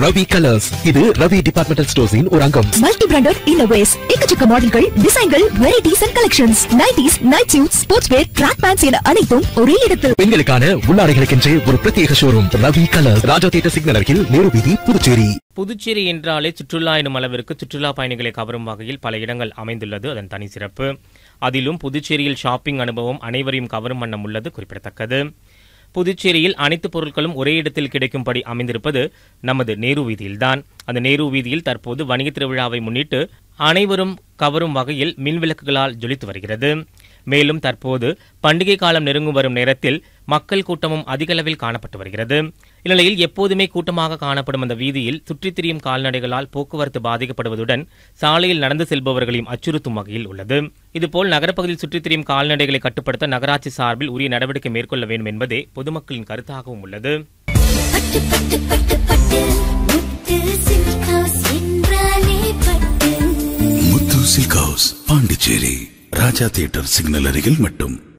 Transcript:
Ravi colours இது Ravi departmental ஸ்டோர்ஸின் ஒரு அங்கம் மல்டி பிராண்டட் இன்னோவேஸ் எக்கச்சக்க மாடல்கள் டிசைன்கள் varieties and collections nighties night suit sports wear track pants என அனைத்தும் ஒரே இடத்தில் பெண்களுக்கான உள்ளாடைகளுக்கென்றே ஒரு பிரத்யேக showroom Ravi colours Raja theatre signal அருகில் நேரு வீதி புதுச்சேரி புதுச்சேரி என்றாலே சுற்றுலா எனும் அளவிற்கு சுற்றுலா பயணிகளை கவரும் வகையில் பல இடங்கள் அமைந்துள்ளது அதன் தனி சிறப்பு அதிலும் புதுச்சேரியில் ஷாப்பிங் அனுபவம் அனைவரையும் கவரும் வண்ணம் உள்ளது குறிப்பிடத்தக்கது புதுச்சேரியில் அனைத்து பொருட்களும் ஒரே இடத்தில் கிடைக்கும்படி அமைந்திருப்பது நமது நேரு வீதியில்தான் அந்த நேரு வீதியில் தற்போது வணிக திருவிழாவை முன்னிட்டு அனைவரும் கவரும் வகையில் மின்விளக்குகளால் ஜொலித்து வருகிறது மேலும் தற்போது பண்டிகை காலம் நெருங்கும் வரும் நேரத்தில் மக்கள் கூட்டமும் அதிக அளவில் காணப்பட்டு வருகிறது இந்நிலையில் எப்போதுமே கூட்டமாக காணப்படும் அந்த வீதியில் சுற்றித் திரியும் கால்நடைகளால் போக்குவரத்து பாதிக்கப்படுவதுடன் சாலையில் நடந்து செல்பவர்களையும் அச்சுறுத்தும் வகையில் உள்ளது இதுபோல் நகரப்பகுதியில் சுற்றித் திரியும் கால்நடைகளை கட்டுப்படுத்த நகராட்சி சார்பில் உரிய நடவடிக்கை மேற்கொள்ள வேண்டும் என்பதே பொதுமக்களின் கருத்தாகவும் உள்ளது பட்டு பட்டு பட்டு பட்டு முத்து சில்க் ஹவுஸ் என்றாலே Pattu Muthu silk house Pondicherry Raja theatre signal அருகில் மட்டும்